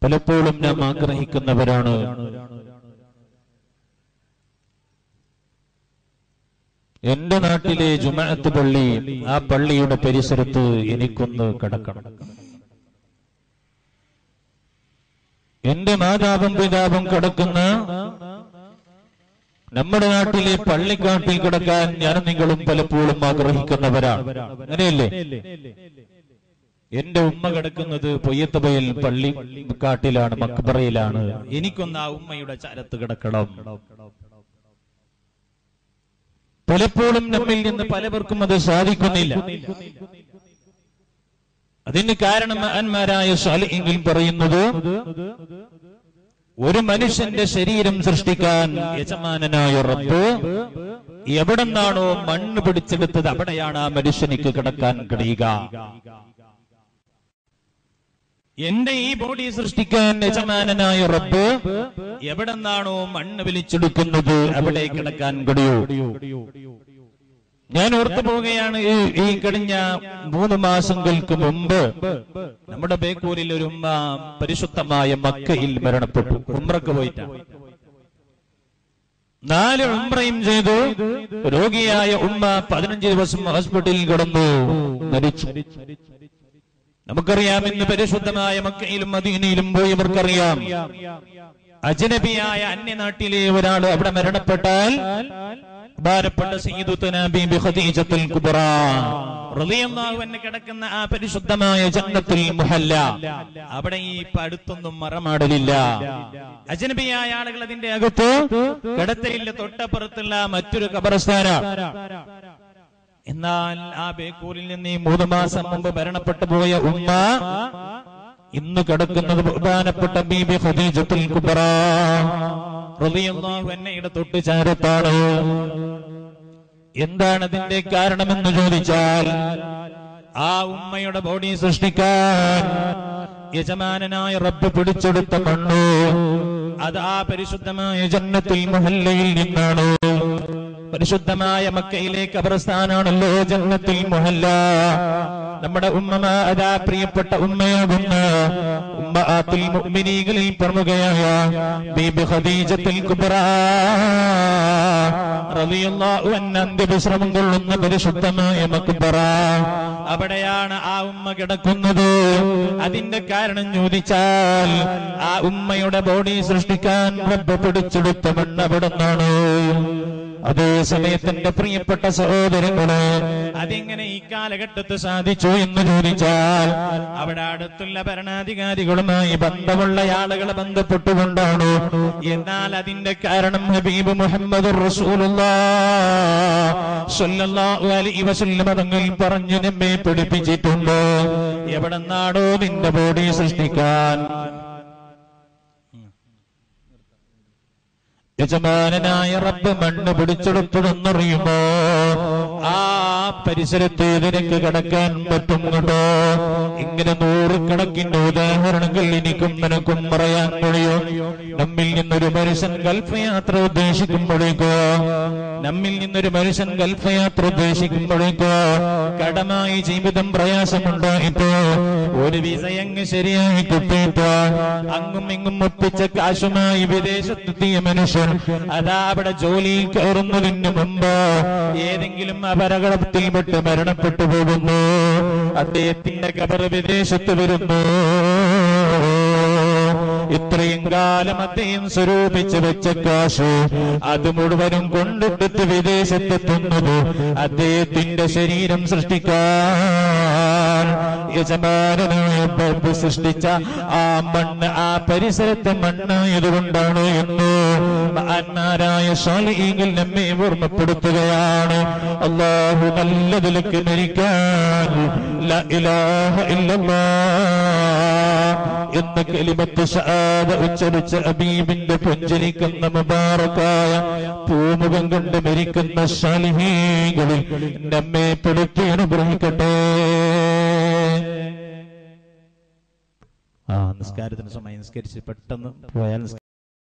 പലപ്പോഴും നാം ആഗ്രഹിക്കുന്നവരാണ് എന്റെ നാട്ടിലെ ജുമാഅത്ത് പള്ളി ആ പള്ളിയുടെ പരിസരത്ത് എനിക്കൊന്ന് കിടക്കണം എന്റെ മാതാവും പിതാവും കിടക്കുന്ന നമ്മുടെ നാട്ടിലെ പള്ളിക്കാട്ടിൽ കിടക്കാൻ ഞാനും നിങ്ങളും പലപ്പോഴും ആഗ്രഹിക്കുന്നവരാണ് അങ്ങനെയല്ലേ എന്റെ ഉമ്മ കിടക്കുന്നത് പൊയ്യത്തബയിൽ പള്ളി കാട്ടിലാണ് മക്ബറയിലാണ് എനിക്കൊന്ന് ആ ഉമ്മയുടെ ചരത്ത് കിടക്കണം പലപ്പോഴും നമ്മിൽ നിന്ന് പലവർക്കും അത് സാധിക്കുന്നില്ല അതിന് കാരണം മഹാന്മാരായ സാലിഹ്യങ്ങൾ പറയുന്നത് ഒരു മനുഷ്യന്റെ ശരീരം സൃഷ്ടിക്കാൻ യജമാനനായ റബ്ബ് എവിടെന്നാണോ മണ്ണ് പിടിച്ചെടുത്തത് അവിടെയാണ് ആ മനുഷ്യനിക്ക് കിടക്കാൻ കഴിയുക എന്റെ ഈ ബോഡി സൃഷ്ടിക്കാൻ യജമാനനായ റബ്ബ് എവിടെന്നാണോ മണ്ണ് വലിച്ചെടുക്കുന്നത് അവിടെ കിടക്കാൻ കഴിയൂ ഞാൻ ഓർത്തു പോവുകയാണ് ഈ- ഈ കഴിഞ്ഞ മൂന്ന് മാസങ്ങൾക്ക് മുമ്പ് നമ്മുടെ ബേക്കൂരിൽ ഒരു ഉമ്മ പരിശുദ്ധമായ മക്കയിൽ മരണപ്പെട്ടു ഉമ്രക്ക് പോയിട്ടാണ് നാല് ഉംറയും ചെയ്തു രോഗിയായ ഉമ്മ പതിനഞ്ച് ദിവസം ഹോസ്പിറ്റലിൽ കിടന്നു മരിച്ചു നമുക്കറിയാം ഇന്ന് പരിശുദ്ധമായ മക്കയിലും മദീനയിലും പോയവർക്കറിയാം അജനബിയായ അന്യനാട്ടിലെ ഒരാൾ അവിടെ മരണപ്പെട്ടാൽ ഭാരപ്പെട്ട സയ്യിദുത്തന ബീബി ഖദീജത്തുൽ കുബ്ര റളിയല്ലാഹു അൻഹ കിടക്കുന്ന ആ പരിശുദ്ധമായ ജന്നത്തുൽ മുഹല്ല അവിടെ ഈ പടുത്തൊന്നും മറമാടലില്ല അജനബിയായ ആളുകൾ അതിന്റെ അകത്ത് കിടത്തലില്ല തൊട്ടപ്പുറത്തുള്ള മറ്റൊരു കബറസ്ഥാന എന്നാൽ ആ ബേക്കൂരിൽ നിന്ന് ഈ മൂന്ന് മാസം മുമ്പ് മരണപ്പെട്ടു പോയ ഉമ്മ ഇന്ന് കിടക്കുന്നത് ബഹുമാനപ്പെട്ട ബീബി ഖദീജത്തുൽ കുബ്ര റളിയല്ലാഹു അൻഹയുടെ തൊട്ട് ചാരത്താണ് എന്താണ് അതിന്റെ കാരണമെന്ന് ചോദിച്ചാൽ ആ ഉമ്മയുടെ ബോഡി സൃഷ്ടിക്കാൻ യജമാനനായ റബ്ബ് പിടിച്ചെടുത്ത മണ്ണ് അത് ആ പരിശുദ്ധമായ ജന്നത്തിൽ മുഹല്ലയിൽ നിന്നാണ് പരിശുദ്ധമായ മക്കയിലെ കബർസ്ഥാനാണല്ലോ ജന്നത്തിൽ മുഹല്ല നമ്മുടെ ഉമ്മ അതാ പ്രിയപ്പെട്ട ഉമ്മയാകുന്ന ഉമ്മ ആത്തിൽ മുഅ്മിനീകളിൽ പ്രമുഖയായ ബീബി ഖദീജത്തുൽ കുബ്ര റളിയല്ലാഹു അൻഹ അന്ത്യവിശ്രമം കൊള്ളുന്ന പരിശുദ്ധമായ മക്ബറ അവിടെയാണ് ആ ഉമ്മ കിടക്കുന്നത് അതിന്റെ കാരണം ചോദിച്ചാൽ ആ ഉമ്മയുടെ ബോഡി സൃഷ്ടിക്കാൻ റബ്ബ് പിടിച്ചെടുത്ത മണ്ണ് അവിടെ നിന്നാണ് അതേ സമയത്തിന്റെ പ്രിയപ്പെട്ട സഹോദരങ്ങളെ അതെങ്ങനെ ഈ കാലഘട്ടത്ത് സാധിച്ചു എന്ന് ചോദിച്ചാൽ അവിടെ അടുത്തുള്ള ഭരണാധികാരികളുമായി ബന്ധമുള്ള ആളുകളെ ബന്ധപ്പെട്ടുകൊണ്ടാണ് എന്നാൽ അതിന്റെ കാരണം ഹബീബ് മുഹമ്മദ് തങ്ങൾ പറഞ്ഞു നമ്മെ പഠിപ്പിച്ചിട്ടുണ്ട് എവിടെന്നാണോ നിന്റെ ബോഡി സൃഷ്ടിക്കാൻ യജമാനനായ റബ്ബ് മണ്ണ് പിടിച്ചെടുത്തതെന്നറിയുമോ ആ പരിസരത്ത് നിനക്ക് കടക്കാൻ പറ്റുന്നുണ്ടോ ഇങ്ങനെ നൂറുകണക്കിന് ഉദാഹരണങ്ങൾ എനിക്കും നിനക്കും പറയാൻ കഴിയും നമ്മിൽ നിന്നൊരു മനുഷ്യൻ ഗൾഫയാത്ര ഉദ്ദേശിക്കുമ്പോഴേക്കോ നമ്മിൽ നിന്നൊരു മനുഷ്യൻ ഗൾഫയാത്ര ഉദ്ദേശിക്കുമ്പോഴേക്കോ കടമായി ജീവിതം പ്രയാസമുണ്ടായിട്ടോ ഒരു വിസയങ്ങ് ശരിയായി കിട്ടിയിട്ടോ അങ്ങും ഇങ്ങും ഒപ്പിച്ച കാശുമായി വിദേശത്തെത്തിയ മനുഷ്യൻ അതാ അവിടെ ജോലിയിൽ കയറുന്നതിന് മുമ്പ് ഏതെങ്കിലും അപകടത്തിൽപ്പെട്ട് മരണപ്പെട്ടു പോകുന്നു അദ്ദേഹത്തിന്റെ കബർ വിദേശത്ത് വരുന്നു ഇത്രയും കാലം അദ്ദേഹം സ്വരൂപിച്ച് വെച്ച കാശ് അത് മുഴുവനും കൊണ്ടെടുത്ത് വിദേശത്തെത്തുന്നത് അദ്ദേഹത്തിന്റെ ശരീരം സൃഷ്ടിക്കാൻ യജമാനായ ബബ് സൃഷ്ടിച്ച ആ മണ്ണ് ആ പരിസരത്തെ മണ്ണായതുകൊണ്ടാണ് എന്ന് മഹാന്മാരായ സ്വാലിഹീങ്ങൾ നമ്മെ ഓർമ്മപ്പെടുത്തുകയാണ് അള്ളാഹു നല്ലതിലേക്ക് മരിക്കാൻ ലാ ഇലാഹ ഇല്ലല്ലാഹ് എന്ന കലിമത്ത് ഷഹാദ ഉച്ചരിച്ച അബീബിന്റെ പുഞ്ചരിക്കുന്ന മുബാറക്കായ പൂമുഖം കൊണ്ട് മരിക്കുന്ന ശാലിഹീകളിൽ നമ്മെ പെടുത്തി അനുഗ്രഹിക്കട്ടെ ആ നിസ്കാരത്തിന് സമയം നിസ്കരിച്ച് പെട്ടെന്ന് പോയാൽ നിസ്കാരം